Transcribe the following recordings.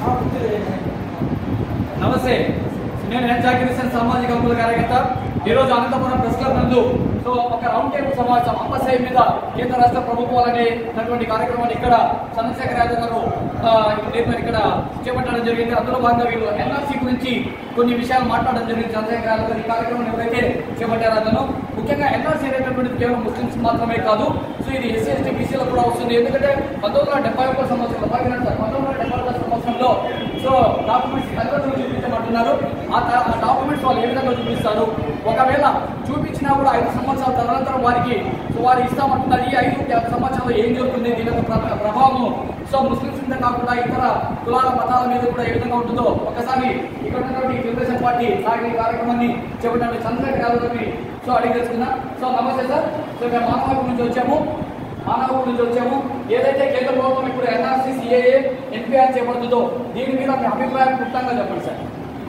నమస్తే నేను ఎన్ జాకిరిసన్ సామాజిక హక్కుల కార్యకర్త ఈరోజు అనంతపురం ప్రెస్ క్లబ్ నందు సో ఒక రౌండ్ టేబుల్ సమావేశం అంపసాయి మీద కేంద్ర రాష్ట్ర ప్రభుత్వాలనే ఉన్నటువంటి కార్యక్రమాన్ని ఇక్కడ చంద్రశేఖర్ యాదవ్ గారు ఆ, నేను ఇక్కడ చేపట్టడం జరిగింది అందులో భాగంగా వీళ్ళు ఎన్ఆర్సీ గురించి కొన్ని విషయాలు మాట్లాడడం జరిగింది చంద్రశేఖర్ యాదవ్ గారు ఈ కార్యక్రమం ఎవరైతే చేపట్టారో అతను ముఖ్యంగా ఎన్ఆర్సీ అనేటటువంటిది కేవలం ముస్లింస్ మాత్రమే కాదు సో ఇది ఎస్సీ ఎస్టీ బీసీలకు కూడా వస్తుంది ఎందుకంటే పంతొమ్మిది వందల డెబ్బై ఒక సంవత్సరంలో భాగ్యనాథ్ సార్ పంతొమ్మిది వందల డెబ్బై ఒక సంవత్సరంలో సో డాక్యుమెంట్స్ తల్లిదండ్రులు చూపించమంటున్నారు ఆ త- ఆ డాక్యుమెంట్స్ వాళ్ళు ఏ విధంగా చూపిస్తారు ఒకవేళ చూపించినా కూడా ఐదు సంవత్సరాల తదనంతరం వారికి సో వారు ఇస్తామంటున్నారు ఈ ఐదు సంవత్సరాలు ఏం జరుగుతుంది దీని యొక్క ప్ర- ప్రభావం సో ముస్లింస్ మీద కాకుండా ఇతర కులాల మతాల మీద కూడా ఏ విధంగా ఉంటుందో ఒకసారి ఇక్కడ ఉన్నటువంటి తెలుగుదేశం పార్టీ సాగి ఈ కార్యక్రమాన్ని చేపట్టిన చంద్రశేఖర్ యాదవ్ గారిని సో అడిగి తెలుసుకున్నా సో నమస్తే సార్ సో మేము మానవ నుంచి వచ్చాము మానవ నుంచి వచ్చాము ఏదైతే కేంద్ర ప్రభుత్వం ఇప్పుడు ఎన్ఆర్సీ సిఏఏ ఎన్పిఆర్ చేపడుతుందో దీని మీద మీ అభిప్రాయం క్లుప్తంగా చెప్పండి సార్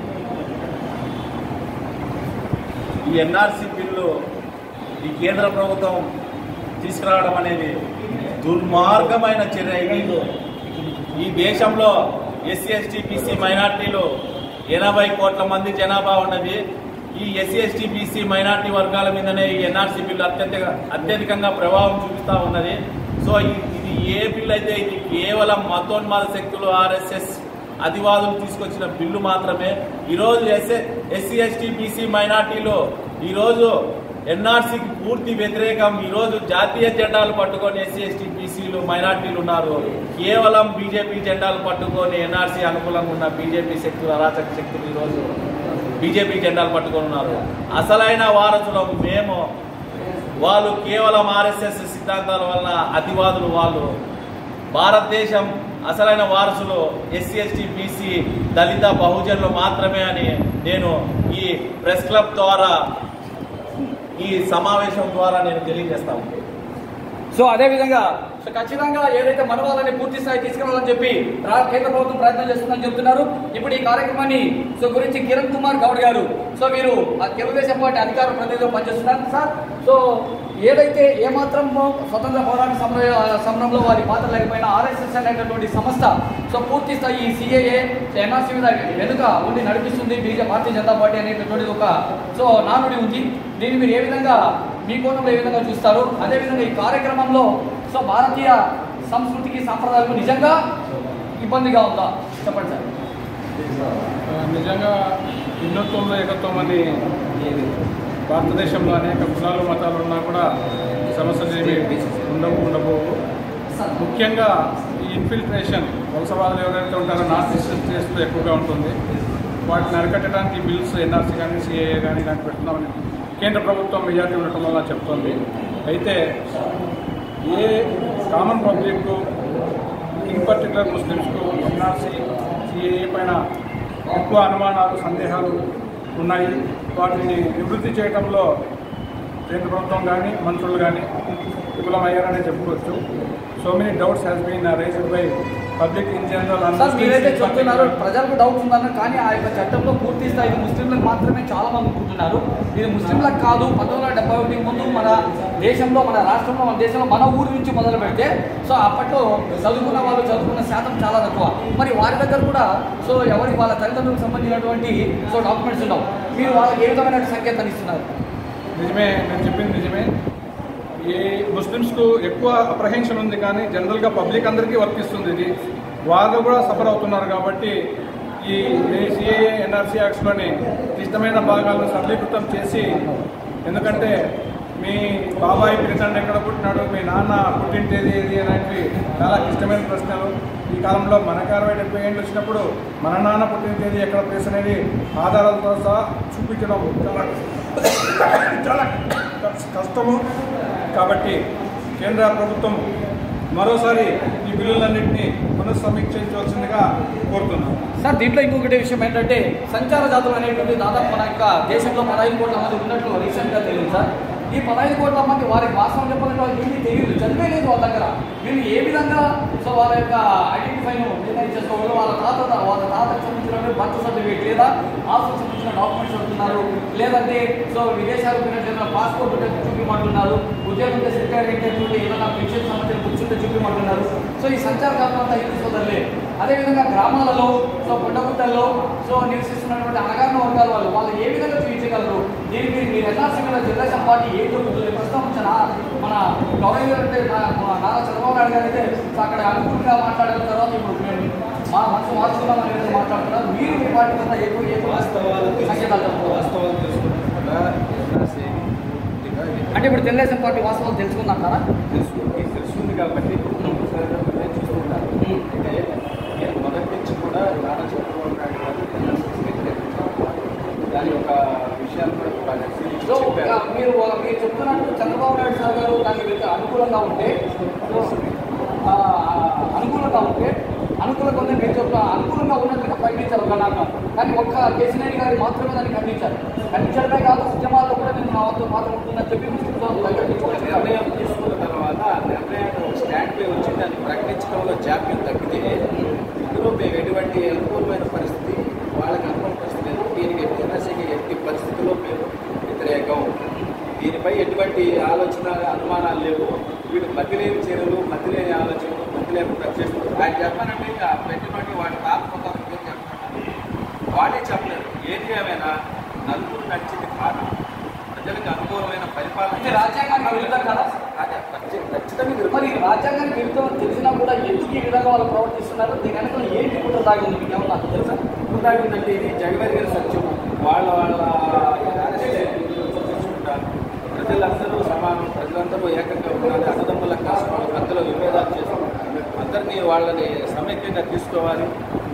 ఈ ఎన్ఆర్సీ బిల్లు ఈ కేంద్ర ప్రభుత్వం తీసుకురావడం అనేది దుర్మార్గమైన చర్య ఇది ఈ దేశంలో ఎస్సీ ఎస్టీ బీసీ మైనార్టీలు ఎనభై కోట్ల మంది జనాభా ఉన్నది ఈ ఎస్సీ ఎస్టీ బీసీ మైనార్టీ వర్గాల మీదనే ఈ ఎన్ఆర్సీ బిల్లు అత్యంత అత్యధికంగా ప్రభావం చూపిస్తూ ఉన్నది సో ఈ- ఇది ఏ బిల్లు అయితే ఇది కేవలం మతోన్మాద శక్తులు ఆర్ఎస్ఎస్ అధివాదులు తీసుకొచ్చిన బిల్లు మాత్రమే ఈరోజు ఎస్ఏ ఎస్సీ ఎస్టీ బీసీ మైనార్టీలు ఈరోజు ఎన్ఆర్సీకి పూర్తి వ్యతిరేకం ఈరోజు జాతీయ జెండాలు పట్టుకొని ఎస్సీ ఎస్టీ బీసీలు మైనార్టీలు ఉన్నారు కేవలం బీజేపీ జెండాలు పట్టుకొని ఎన్ఆర్సీ అనుకూలంగా ఉన్న బీజేపీ శక్తులు అరాచక శక్తులు ఈరోజు బీజేపీ జెండాలు పట్టుకొని ఉన్నారు అసలైన వారసులం మేము వాళ్ళు కేవలం ఆర్ఎస్ఎస్ సిద్ధాంతాల వల్ల అతివాదులు వాళ్ళు భారతదేశం అసలైన వారసులు ఎస్సీ ఎస్టీ బీసీ దళిత బహుజనులు మాత్రమే అని నేను ఈ ప్రెస్ క్లబ్ ద్వారా ఈ సమావేశం ద్వారా నేను తెలియజేస్తాను సో అదే విధంగా సో ఖచ్చితంగా ఏదైతే మన వాళ్ళని పూర్తి స్థాయి తీసుకురావాలని చెప్పి రా- కేంద్ర ప్రభుత్వం ప్రయత్నం చేస్తుందని చెప్తున్నారు ఇప్పుడు ఈ కార్యక్రమాన్ని సో గురించి కిరణ్ కుమార్ గౌడ్ గారు సో మీరు ఆ తెలుగుదేశం పార్టీ అధికార ప్రతినిధిగా పనిచేస్తున్నారు సార్ సో ఏదైతే ఏమాత్రం స్వతంత్ర పోరాట సమర సమరంలో వారి పాత్ర లేకపోయినా ఆర్ఎస్ఎస్ అనేటటువంటి సంస్థ సో పూర్తి స్థాయి ఈ సిఏఏ ఎన్ఆర్సీ మీద వెనుక ఉండి నడిపిస్తుంది బీజేపీ భారతీయ జనతా పార్టీ అనేటటువంటిది ఒక సో నానుడి ఉంది దీన్ని మీరు ఏ విధంగా మీ కోణంలో ఏ విధంగా చూస్తారు అదేవిధంగా ఈ కార్యక్రమంలో సో భారతీయ సంస్కృతికి సాంప్రదాయాలకు నిజంగా ఇబ్బందిగా ఉందా చెప్పండి సార్ నిజంగా హిందుత్వంలో ఏకత్వం అని భారతదేశంలో అనేక కులాలు మతాలు ఉన్నా కూడా ఈ సమస్యలు ఏమి ఉండవు ఉండబోవు ముఖ్యంగా ఈ ఇన్ఫిల్ట్రేషన్ వలసవాదులు ఎవరైతే ఉంటారో నార్త్ ఈస్టర్న్ స్టేట్స్లో ఎక్కువగా ఉంటుంది వాటిని అరికట్టడానికి బిల్స్ ఎన్ఆర్సీ కానీ సిఏఏ కానీ ఇలాంటి పెడుతున్నామని కేంద్ర ప్రభుత్వం మెజార్టీ ఉండటం వల్ల చెప్తోంది అయితే a common public in particular ముస్లిమ్స్కు ఎన్ఆర్సీ సిఏఏ పైన ఎక్కువ అనుమానాలు సందేహాలు ఉన్నాయి వాటిని నివృత్తి చేయడంలో కేంద్ర ప్రభుత్వం కానీ మంత్రులు కానీ విఫలమయ్యారనే చెప్పుకోవచ్చు so many doubts has been raised by public in general sir మీరైతే చెప్తున్నారు ప్రజలకు డౌట్స్ ఉందన్నారు కానీ ఆ యొక్క చట్టంలో పూర్తి స్థాయి ఇది ముస్లింలకు మాత్రమే చాలా మంది అనుకుంటున్నారు ఇది ముస్లింలకు కాదు పంతొమ్మిది వందల డెబ్బై ఒకటి ముందు మన దేశంలో మన రాష్ట్రంలో మన దేశంలో మన ఊరు నుంచి మొదలు పెడితే సో అప్పట్లో చదువుకున్న వాళ్ళు చదువుకున్న శాతం చాలా తక్కువ మరి వారి దగ్గర కూడా సో ఎవరి వాళ్ళ తల్లిదండ్రులకు సంబంధించినటువంటి సో డాక్యుమెంట్స్ ఉండవు మీరు వాళ్ళకి ఏ విధమైన సంకేతాన్ని ఇస్తున్నారు నిజమే నేను చెప్పింది నిజమే ఈ ముస్లిమ్స్కు ఎక్కువ అప్రహెన్షన్ ఉంది కానీ జనరల్గా పబ్లిక్ అందరికీ వర్తిస్తుంది ఇది వాళ్ళు కూడా సఫర్ అవుతున్నారు కాబట్టి ఈ సిఏఏ ఎన్ఆర్సీ యాక్ట్స్లోని క్లిష్టమైన భాగాలను సరళీకృతం చేసి ఎందుకంటే మీ బాబాయ్ పిరితండ్రి ఎక్కడ పుట్టినాడు మీ నాన్న పుట్టింటేది ఏది అనేటివి చాలా క్లిష్టమైన ప్రశ్నలు ఈ కాలంలో మనకు అరవై డెబ్బై ఏళ్ళు వచ్చినప్పుడు మన నాన్న పుట్టిన తేదీ ఎక్కడ ప్లేస్ అనేది ఆధారాలతో సహా చూపించడం చాలా చాలా కస్- కష్టము కాబట్టి కేంద్ర ప్రభుత్వం మరోసారి ఈ బిల్లులన్నింటినీ పునఃసమీక్షించవలసిందిగా కోరుతున్నాం సార్ దీంట్లో ఇంకొకటి విషయం ఏంటంటే సంచార జాతులు అనేటువంటి దాదాపు మన యొక్క దేశంలో పదహైదు కోట్ల మంది ఉన్నట్లు రీసెంట్గా తెలియదు సార్ ఈ పదహైదు కోట్ల మంది వారికి వాస్తవం చెప్పాలంటే వాళ్ళకి ఏమీ తెలియదు చదివే లేదు వాళ్ళ దగ్గర వీళ్ళు ఏ విధంగా సో వాళ్ళ యొక్క ఐడెంటిఫైను నిర్ణయం చేసుకోవాలి వాళ్ళ తాత వాళ్ళ తాతకు సంబంధించిన బర్త్ సర్టిఫికేట్ లేదా ఆస్తుకు సంబంధించిన డాక్యుమెంట్స్ అడుగుతున్నారు లేదంటే సో విదేశాలకు పోయినట్టు పాస్పోర్ట్ చూపించమంటున్నారు ఉద్యోగం చేసి రిటైర్ అయినటువంటి ఏదైనా పెన్షన్ సంబంధించిన బుక్స్ చూపిస్తుంటే చూపిమంటున్నారు సో ఈ సంచార కాలం అంతా హిందూ సోదరులే అదేవిధంగా గ్రామాలలో సో కొండగుట్టల్లో సో నివసిస్తున్నటువంటి అణగారిన వర్గాల వాళ్ళు వాళ్ళు ఏ విధంగా చూపించగలరు దీనికి మీరు మీరు ఎన్ఆర్సీ మీద తెలుగుదేశం పార్టీ ఏం జరుగుతుంది ప్రస్తుతం వచ్చిన మన గవర్నర్ అంటే నా- మా నారా చంద్రబాబు నాయుడు గారు అయితే సో అక్కడ అనుకూలంగా మాట్లాడిన తర్వాత ఇప్పుడు మేము మా మనసు మార్చుకున్నాం అనేది మాట్లాడుతున్నారు మీరు మీ పార్టీ మీద ఏ ఏ వాస్తవాలు సంకేతాలు చెప్తారు? వాస్తవాలు తెలుసుకుంటున్నా ఎన్ఆర్సీ పూర్తిగా అంటే ఇప్పుడు తెలుగుదేశం పార్టీ వాస్తవాలు తెలుసుకుందంటారా తెలుసు మీకు తెలుసుంది కాబట్టి ఒకసారి నేను చూస్తుంటాను అయితే నేను మొదటి నుంచి కూడా నారా చంద్రబాబు నాయుడు గారు ఎన్ఆర్సీ వ్యతిరేకించారు. దాని యొక్క విషయాలు కూడా బాగా సో చెప్పారు ఆ, మీరు మీరు చెప్తున్నట్టు చంద్రబాబు నాయుడు సార్ గారు దానికి వీరికి అనుకూలంగా ఉంటే సో, ఆ, అనుకూలంగా ఉంటే అనుకూలంగా ఉందని మీరు చెప్తా అనుకూలంగా ఉన్నట్టుగా ప్రకటించారు ఒక నాటకం కానీ ఒక్క కేసీఆర్ గారి మాత్రమే దాన్ని ఖండించారు ఖండించడమే కాదు ఉద్యమాల్లో కూడా నేను మా వంతు పాత్ర ఉంటుందని చెప్పి ముస్లిం సోదరులు దగ్గర ఒక తీసుకోవడం నిర్ణయం తీసుకున్న తర్వాత ఆ నిర్ణయాన్ని ఒక స్టాండ్పై వచ్చి దాన్ని ప్రకటించడంలో జాప్యం తగ్గితే ఇందులో మేము ఎటువంటి అనుకూలమైన పరిస్థితి వాళ్ళకి అనుకూల పరిస్థితి లేదు దీనికి ఎట్టి ఎన్ఎస్ఏకి ఎట్టి పరిస్థితుల్లో మేము వ్యతిరేకం దీనిపై ఎటువంటి ఆలోచన అనుమానాలు లేవు వీడు మతిలేని చర్యలు మతిలేని ఆలోచనలు మతి లేకుండా చేస్తున్నారు ఆయన చెప్పానంటే ఇంకా పెట్టినటువంటి వాడి తాత్పతాలు ఏం చెప్పారంటే వాడే చెప్పలేదు ఏది ఏమైనా నలుగురు నడిచింది కాదు ప్రజలకు అనుకూలమైన అంటే పరిపాలన రాజ్యాంగానికి విరుద్ధం కదా అదే, ఖచ్చి- ఖచ్చితంగా ఇది మరి రాజ్యాంగానికి విరుద్ధం తెలిసినా కూడా ఎందుకు ఈ విధంగా వాళ్ళు ప్రవర్తిస్తున్నారు దీని వెనక ఏంటి కూడా దాగి ఉంది మీకు ఏమన్నా తెలుసా ఉండాలంటే ఇది జగమెరిగిన సత్యం వాళ్ళ వాళ్ళ చూసుకుంటారు ప్రజలందరూ సమానం ప్రజలందరూ ఏకంగా ఉండాలి అన్నదమ్ముల కలిసి వాళ్ళ మధ్యలో విభేదాలు చేసుకోవాలి అందరినీ వాళ్ళని సమైక్యంగా తీసుకోవాలి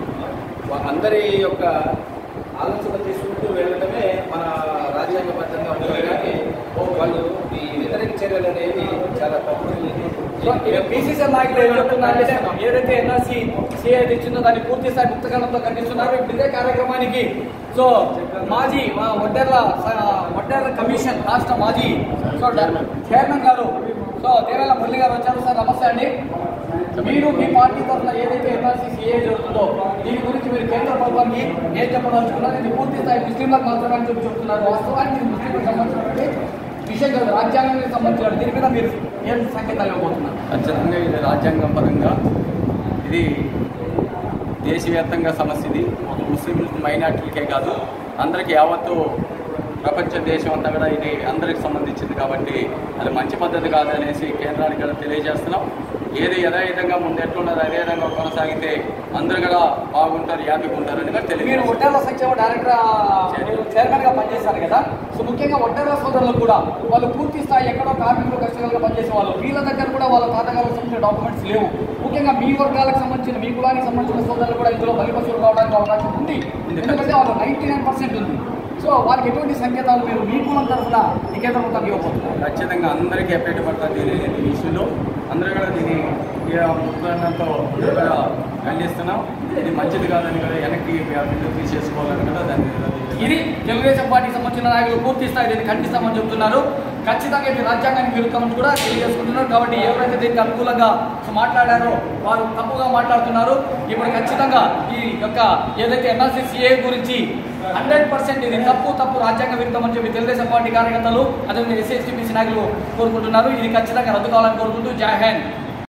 వా- అందరి యొక్క ఆలోచన తీసుకుంటూ వెళ్ళడమే మన రాజ్యాంగబద్ధంగా ఉంటుంది కానీ వాళ్ళు ఈ వ్యతిరేక చర్యలు అనేవి చాలా తప్పు బీసీసీ నాయకులు ఏం చెప్తున్నారంటే ఏదైతే ఎన్ఆర్సీ సిఐ ఇచ్చిందో దాన్ని పూర్తి స్థాయి ముక్తకాలంతో ఖండిస్తున్నారు ఇప్పుడు ఇదే కార్యక్రమానికి సో మాజీ మా ఒడ్డెర్ల ఒడ్డెర్ల కమిషన్ రాష్ట్ర మాజీ సో చైర్మన్ గారు సో దేవేల మురళి గారు వచ్చారు సార్ నమస్తే అండి మీరు మీ పార్టీ తరఫున ఏదైతే ఎన్ఆర్సీ సిఏ జరుగుతుందో దీని గురించి మీరు కేంద్ర ప్రభుత్వానికి ఏం చెప్పదలుచుకున్నారు ఇది పూర్తి స్థాయి ముస్లింలకు మాత్రమే అని చెప్పి చెప్తున్నారు వాస్తవానికి ఇది ముస్లింలకు సంబంధించినటువంటి విషయం కాదు రాజ్యాంగానికి సంబంధించిన దీని మీద మీరు ఏం సంకేతాలు ఇవ్వబోతున్నారు ఖచ్చితంగా ఇది రాజ్యాంగం పరంగా ఇది దేశవ్యాప్తంగా సమస్య ఇది ఒక ముస్లిం మైనార్టీలకే కాదు అందరికీ యావత్తు ప్రపంచ దేశం అంతా కూడా ఇది అందరికి సంబంధించింది కాబట్టి అది మంచి పద్ధతి కాదనేసి కేంద్రానికి కూడా తెలియజేస్తున్నాం ఏది యథావిధంగా ముందు ఎట్లున్నదో అదే విధంగా కొనసాగితే అందరూ కూడా బాగుంటారు హ్యాపీగా ఉంటారు అని కూడా మీరు తెలియజేస్తున్నాం ఒడ్డేల సంక్షేమ డైరెక్టర్ చైర్మన్ గా పనిచేశారు కదా సో ముఖ్యంగా ఒడ్డేల సోదరులు కూడా వాళ్ళు పూర్తి స్థాయి ఎక్కడో కార్మికులు కష్టంగా పనిచేసే వాళ్ళు వీళ్ళ దగ్గర కూడా వాళ్ళ తాతగారికి సంబంధించిన డాక్యుమెంట్స్ లేవు ముఖ్యంగా మీ వర్గాలకు సంబంధించిన మీ కులానికి సంబంధించిన సోదరులు కూడా ఇందులో బలిపశువులు కావడానికి అవకాశం ఉంది ఎందుకంటే వాళ్ళు నైన్టీ నైన్ పర్సెంట్ ఉంది సో వాళ్ళకి ఎటువంటి సంకేతాలు మీరు మీ కులం తరఫున ఈ కేంద్ర ప్రభుత్వానికి ఇవ్వబోతున్నారు ఖచ్చితంగా అందరికీ ఎఫెక్ట్ పడుతుంది దీని దీని ఇష్యూలో అందరూ కూడా దీన్ని ముద్రణతో కూడా ఖండిస్తున్నాం ఇది మంచిది కాదని కూడా వెనక్కి అభివృద్ధి తీసేసుకోవాలని కూడా దాన్ని ఇది తెలుగుదేశం పార్టీకి సంబంధించిన నాయకులు పూర్తి స్థాయి దీన్ని ఖండిస్తామని చెప్తున్నారు ఖచ్చితంగా ఇది రాజ్యాంగానికి విరుద్ధమని కూడా తెలియజేసుకుంటున్నారు కాబట్టి ఎవరైతే దీనికి అనుకూలంగా మాట్లాడారో వారు తప్పుగా మాట్లాడుతున్నారు ఇప్పుడు ఖచ్చితంగా ఈ యొక్క ఏదైతే ఎన్ఆర్సీ సిఏ గురించి హండ్రెడ్ పర్సెంట్ ఇది తప్పు తప్పు రాజ్యాంగ విరుద్ధం అని చెప్పి తెలుగుదేశం పార్టీ కార్యకర్తలు అదేవిధంగా ఎస్సీ ఎస్టీపీసీ నాయకులు కోరుకుంటున్నారు ఇది ఖచ్చితంగా రద్దు కావాలని కోరుకుంటూ జై హింద్